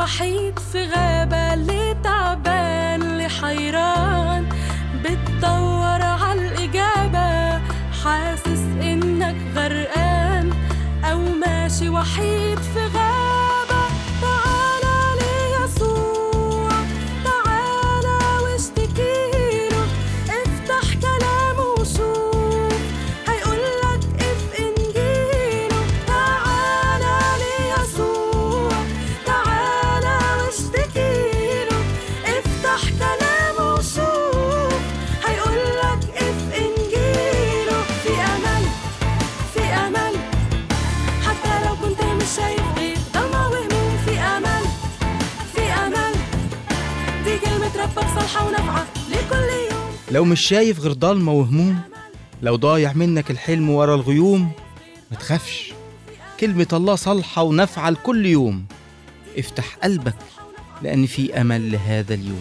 وحيد في غابة اللي تعبان اللي حيران بتدور عالإجابة حاسس إنك غرقان أو ماشي وحيد في غابة تعالى ليسوع تعالى واشتكيله افتح كلامه وشوف هيقولك اف انجيله تعالى ليسوع تعالى واشتكيله افتح كلامه وشوف هيقولك اف انجيله في امل في امل حتى لو كنت مش شايف غير ضلمة وهموم في امل في امل دي كلمة ربك صالحة ونافعة لكل يوم لو مش شايف غير ضلمة وهموم لو ضايع منك الحلم ورا الغيوم ما تخافش كلمة الله صالحة ونافعة لكل يوم افتح قلبك لأن في أمل لهذا اليوم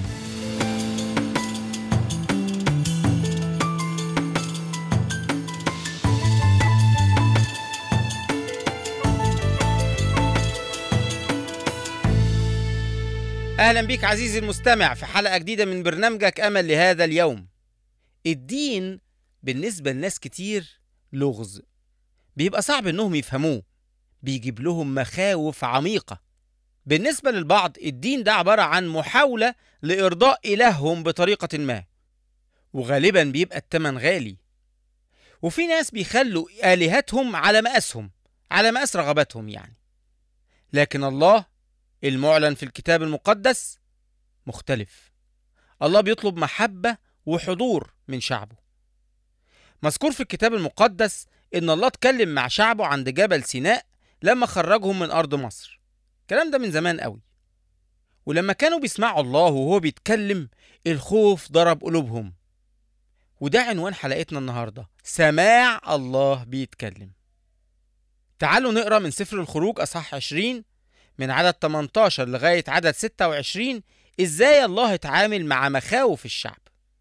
أهلا بيك عزيزي المستمع في حلقة جديدة من برنامجك أمل لهذا اليوم الدين بالنسبة لناس كتير لغز بيبقى صعب إنهم يفهموه بيجيب لهم مخاوف عميقة بالنسبة للبعض الدين ده عبارة عن محاولة لإرضاء إلههم بطريقة ما وغالبا بيبقى التمن غالي وفي ناس بيخلوا آلهتهم على مقاسهم على مقاس رغباتهم يعني لكن الله المعلن في الكتاب المقدس مختلف الله بيطلب محبة وحضور من شعبه مذكور في الكتاب المقدس إن الله اتكلم مع شعبه عند جبل سيناء لما خرجهم من أرض مصر الكلام ده من زمان قوي ولما كانوا بيسمعوا الله وهو بيتكلم الخوف ضرب قلوبهم وده عنوان حلقتنا النهارده سماع الله بيتكلم تعالوا نقرا من سفر الخروج اصحاح 20 من عدد 18 لغايه عدد 26 ازاي الله اتعامل مع مخاوف الشعب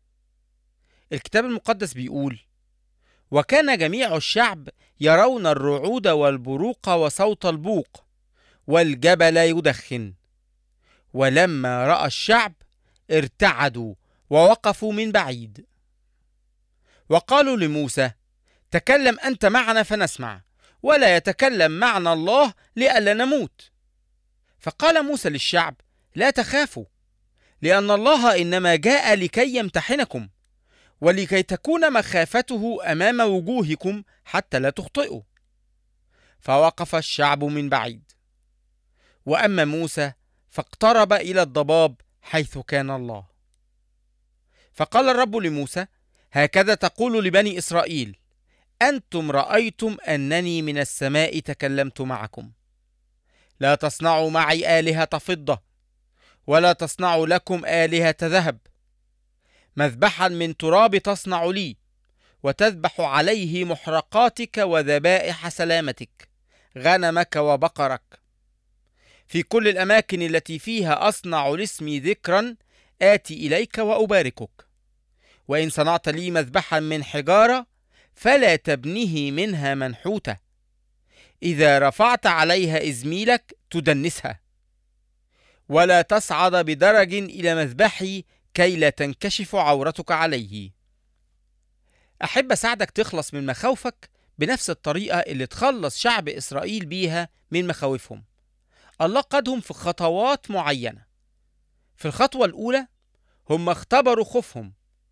الكتاب المقدس بيقول وكان جميع الشعب يرون الرعود والبروق وصوت البوق والجبل يدخن ولما راى الشعب ارتعدوا ووقفوا من بعيد وقالوا لموسى تكلم انت معنا فنسمع ولا يتكلم معنا الله لئلا نموت فقال موسى للشعب لا تخافوا لان الله انما جاء لكي يمتحنكم ولكي تكون مخافته امام وجوهكم حتى لا تخطئوا فوقف الشعب من بعيد واما موسى فاقترب الى الضباب حيث كان الله فقال الرب لموسى هكذا تقول لبني اسرائيل انتم رايتم انني من السماء تكلمت معكم لا تصنعوا معي الهه فضه ولا تصنعوا لكم الهه ذهب مذبحا من تراب تصنع لي وتذبح عليه محرقاتك وذبائح سلامتك غنمك وبقرك في كل الاماكن التي فيها اصنع لاسمي ذكرا اتي اليك واباركك وان صنعت لي مذبحا من حجاره فلا تبنه منها منحوته اذا رفعت عليها ازميلك تدنسها ولا تصعد بدرج الى مذبحي كي لا تنكشف عورتك عليه احب اساعدك تخلص من مخاوفك بنفس الطريقه اللي تخلص شعب اسرائيل بيها من مخاوفهم الله قادهم في خطوات معينه في الخطوه الاولى هم اختبروا خوفهم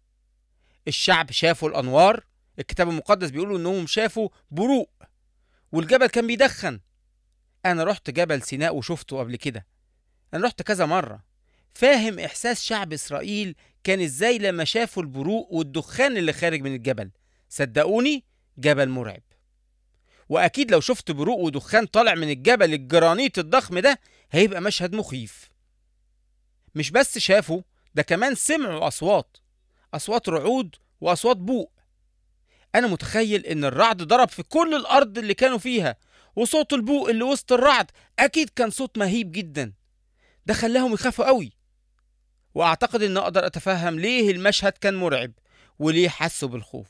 الشعب شافوا الانوار الكتاب المقدس بيقولوا انهم شافوا بروق والجبل كان بيدخن انا رحت جبل سيناء وشفته قبل كده انا رحت كذا مره فاهم احساس شعب اسرائيل كان ازاي لما شافوا البروق والدخان اللي خارج من الجبل صدقوني جبل مرعب واكيد لو شفت بروق ودخان طالع من الجبل الجرانيت الضخم ده هيبقى مشهد مخيف مش بس شافوا ده كمان سمعوا اصوات اصوات رعود واصوات بوق انا متخيل ان الرعد ضرب في كل الارض اللي كانوا فيها وصوت البوق اللي وسط الرعد اكيد كان صوت مهيب جدا ده خلاهم يخافوا قوي واعتقد ان اقدر اتفهم ليه المشهد كان مرعب وليه حسوا بالخوف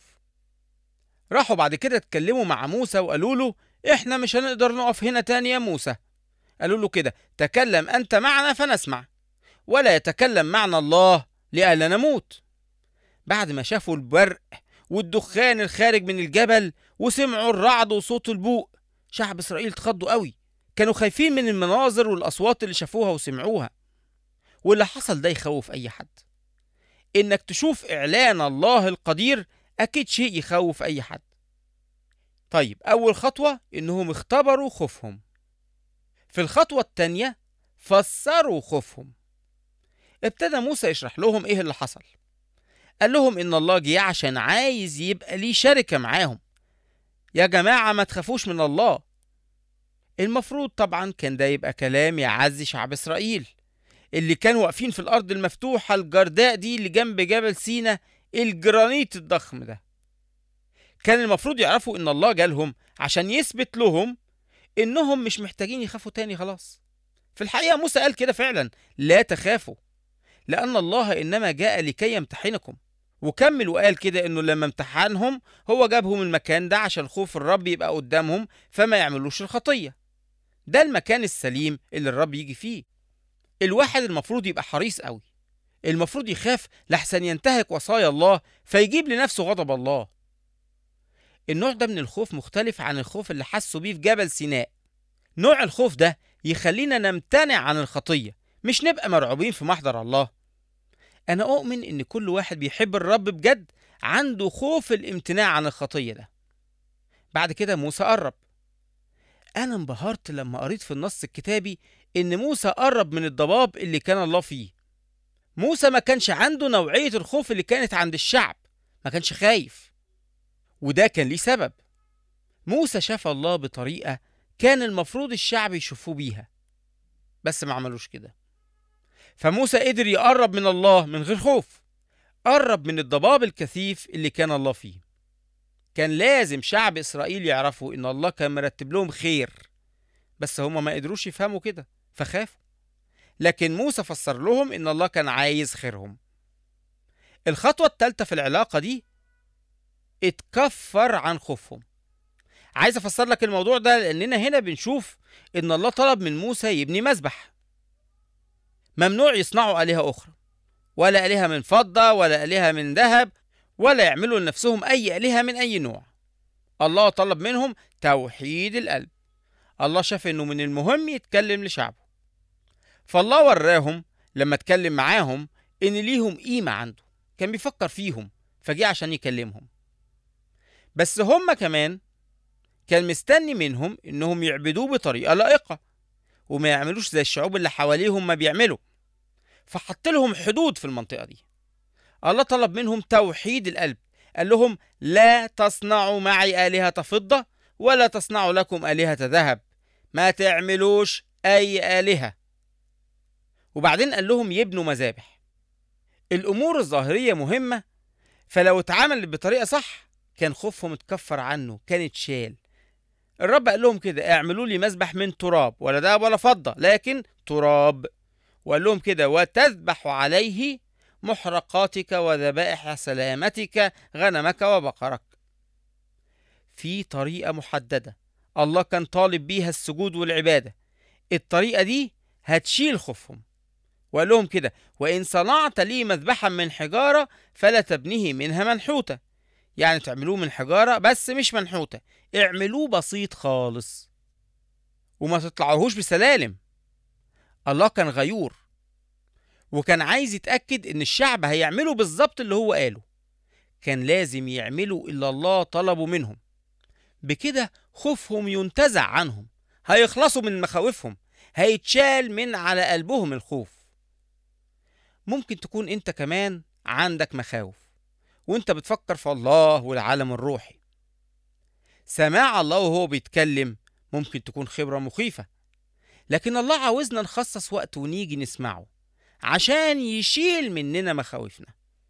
راحوا بعد كده اتكلموا مع موسى وقالوا له احنا مش هنقدر نقف هنا تاني يا موسى قالوا له كده تكلم أنت معنا فنسمع ولا يتكلم معنا الله لئلا نموت بعد ما شافوا البرق والدخان الخارج من الجبل وسمعوا الرعد وصوت البوق شعب إسرائيل اتخضوا قوي كانوا خايفين من المناظر والأصوات اللي شافوها وسمعوها واللي حصل ده يخوف أي حد إنك تشوف إعلان الله القدير أكيد شيء يخوف أي حد طيب أول خطوة إنهم اختبروا خوفهم في الخطوة التانية فسروا خوفهم ابتدى موسى يشرح لهم إيه اللي حصل قال لهم إن الله جه عشان عايز يبقى ليه شركة معاهم يا جماعة ما تخافوش من الله المفروض طبعا كان ده يبقى كلام يعزي شعب إسرائيل اللي كانوا واقفين في الأرض المفتوحة الجرداء دي اللي جنب جبل سينا الجرانيت الضخم ده كان المفروض يعرفوا إن الله جالهم عشان يثبت لهم إنهم مش محتاجين يخافوا تاني خلاص في الحقيقة موسى قال كده فعلا لا تخافوا لأن الله إنما جاء لكي يمتحنكم وكمل وقال كده إنه لما امتحنهم هو جابهم المكان ده عشان خوف الرب يبقى قدامهم فما يعملوش الخطية ده المكان السليم اللي الرب يجي فيه الواحد المفروض يبقى حريص قوي المفروض يخاف لحسن ينتهك وصايا الله فيجيب لنفسه غضب الله النوع ده من الخوف مختلف عن الخوف اللي حسوا بيه في جبل سيناء نوع الخوف ده يخلينا نمتنع عن الخطية مش نبقى مرعوبين في محضر الله أنا أؤمن إن كل واحد بيحب الرب بجد عنده خوف الامتناع عن الخطية ده بعد كده موسى قرب أنا انبهرت لما قريت في النص الكتابي إن موسى قرب من الضباب اللي كان الله فيه موسى ما كانش عنده نوعية الخوف اللي كانت عند الشعب ما كانش خايف وده كان ليه سبب موسى شاف الله بطريقة كان المفروض الشعب يشوفوه بيها بس ما عملوش كده فموسى قدر يقرب من الله من غير خوف قرب من الضباب الكثيف اللي كان الله فيه كان لازم شعب إسرائيل يعرفوا إن الله كان مرتب لهم خير بس هما ما قدروش يفهموا كده فخافوا لكن موسى فسر لهم إن الله كان عايز خيرهم الخطوة الثالثة في العلاقة دي اتكفر عن خوفهم عايز افسر لك الموضوع ده لاننا هنا بنشوف ان الله طلب من موسى يبني مذبح ممنوع يصنعوا آلهة أخرى ولا آلهة من فضة ولا آلهة من ذهب ولا يعملوا لنفسهم أي آلهة من أي نوع الله طلب منهم توحيد القلب الله شاف إنه من المهم يتكلم لشعبه فالله وراهم لما اتكلم معاهم إن ليهم قيمة عنده كان بيفكر فيهم فجه عشان يكلمهم بس هم كمان كان مستني منهم إنهم يعبدوه بطريقة لائقة وما يعملوش زي الشعوب اللي حواليهم ما بيعملوا فحط لهم حدود في المنطقة دي الله طلب منهم توحيد القلب قال لهم لا تصنعوا معي آلهة فضة ولا تصنعوا لكم آلهة ذهب ما تعملوش أي آلهة وبعدين قال لهم يبنوا مذابح الأمور الظاهرية مهمة فلو اتعمل بطريقة صح كان خوفهم اتكفر عنه كان اتشال الرب قال لهم كده اعملوا لي مذبح من تراب ولا ذهب ولا فضة لكن تراب وقال لهم كده وتذبح عليه محرقاتك وذبائح سلامتك غنمك وبقرك في طريقة محددة الله كان طالب بيها السجود والعبادة الطريقة دي هتشيل خوفهم وقال لهم كده وإن صنعت لي مذبحا من حجارة فلا تبنيه منها منحوتة يعني تعملوه من حجارة بس مش منحوتة اعملوه بسيط خالص وما تطلعوهوش بسلالم الله كان غيور وكان عايز يتأكد إن الشعب هيعملوا بالظبط اللي هو قاله كان لازم يعملوا اللي الله طلبه منهم بكده خوفهم ينتزع عنهم هيخلصوا من مخاوفهم هيتشال من على قلبهم الخوف ممكن تكون انت كمان عندك مخاوف وانت بتفكر في الله والعالم الروحي سماع الله وهو بيتكلم ممكن تكون خبرة مخيفة لكن الله عاوزنا نخصص وقت ونيجي نسمعه عشان يشيل مننا مخاوفنا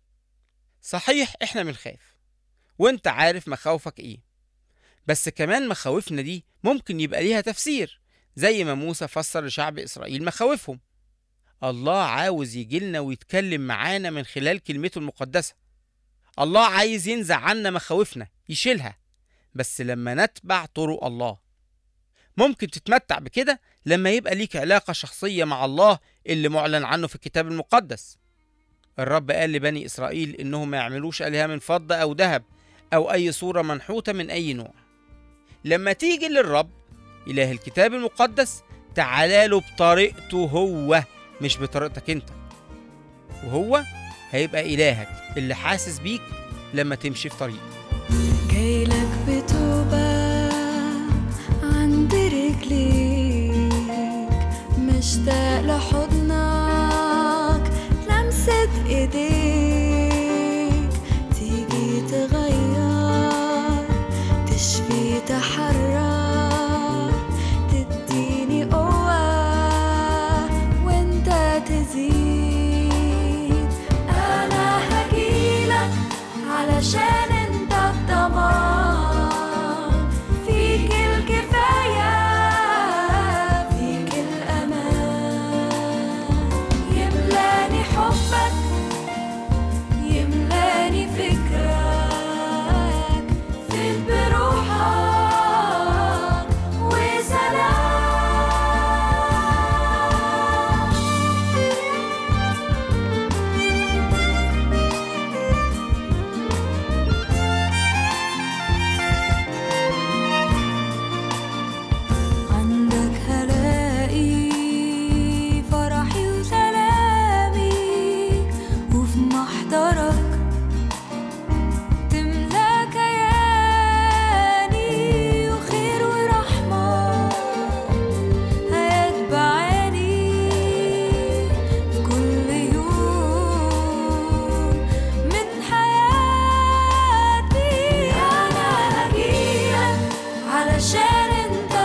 صحيح احنا بنخاف وانت عارف مخاوفك ايه بس كمان مخاوفنا دي ممكن يبقى ليها تفسير زي ما موسى فسر لشعب اسرائيل مخاوفهم الله عاوز يجيلنا ويتكلم معانا من خلال كلمته المقدسة الله عايز ينزع عنا مخاوفنا يشيلها بس لما نتبع طرق الله ممكن تتمتع بكده لما يبقى ليك علاقة شخصية مع الله اللي معلن عنه في الكتاب المقدس الرب قال لبني إسرائيل إنهم ما يعملوش آلهة من فضة أو ذهب أو أي صورة منحوتة من أي نوع لما تيجي للرب إله الكتاب المقدس تعالى له بطريقته هو مش بطريقتك أنت وهو هيبقى إلهك اللي حاسس بيك لما تمشي في طريقه جايلك بتوبة عند رجليك مشتاق لحضنك لمسة ايديك تيجي تغير تشفي تحرر تديني قوة وانت تزيد انا هجيلك علشان انت الضمان فيك الكفاية فيك الأمان يملاني حبك يملاني فكرك فيك بروحك وسلام عندك هلاقي فرحي وسلامي وفي محضرك تملا كياني وخير ورحمة هيتبعاني كل يوم من حياتي أنا هجيلك علشان انت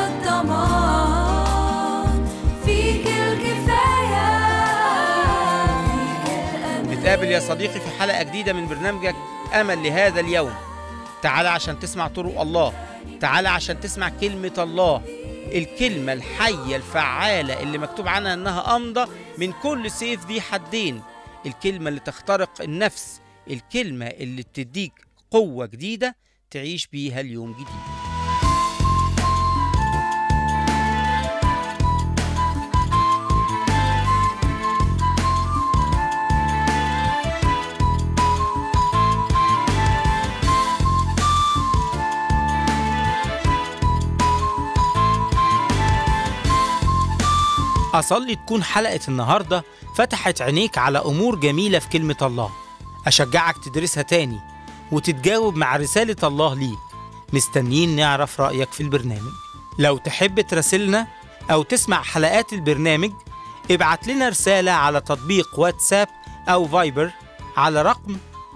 الضمان فيك الكفاية فيك الأمان نتقابل يا صديقي في حلقة جديدة من برنامجك أمل لهذا اليوم تعال عشان تسمع طرق الله تعال عشان تسمع كلمة الله الكلمة الحية الفعالة اللي مكتوب عنها إنها أمضى من كل سيف ذي حدين الكلمة اللي تخترق النفس الكلمة اللي بتديك قوة جديدة تعيش بيها اليوم جديد أصلي تكون حلقة النهاردة فتحت عينيك على أمور جميلة في كلمة الله أشجعك تدرسها تاني وتتجاوب مع رسالة الله ليك مستنيين نعرف رأيك في البرنامج لو تحب تراسلنا أو تسمع حلقات البرنامج ابعت لنا رسالة على تطبيق واتساب أو فايبر على رقم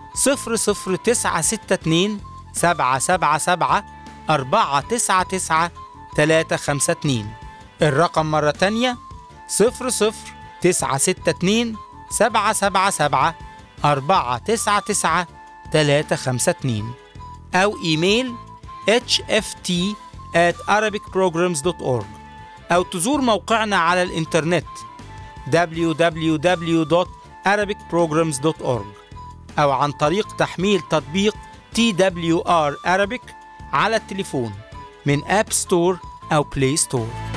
00962 777 499 352 الرقم مرة تانية صفر صفر تسعة ستة اتنين سبعة سبعة سبعة أربعة تسعة تسعة تلاتة خمسة اتنين أو إيميل hft at arabicprograms.org أو تزور موقعنا على الإنترنت www.arabicprograms.org أو عن طريق تحميل تطبيق TWR Arabic على التليفون من أب ستور أو بلاي ستور